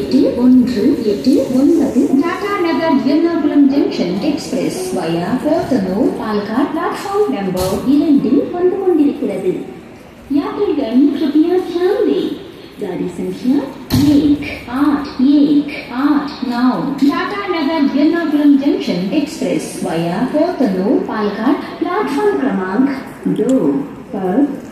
எட்டு ஒன்று எட்டு ஒன்பது Tata Nagar Ernakulam junction express via Podanur Palghat platform number இரண்டில் வந்து கொண்டிருக்கிறது यात्रीगण कृपया ध्यान दें गाड़ी संख्या एक आठ एक आठ नौ Tata Nagar Ernakulam junction express via Podanur Palghat platform क्रमांक दो पर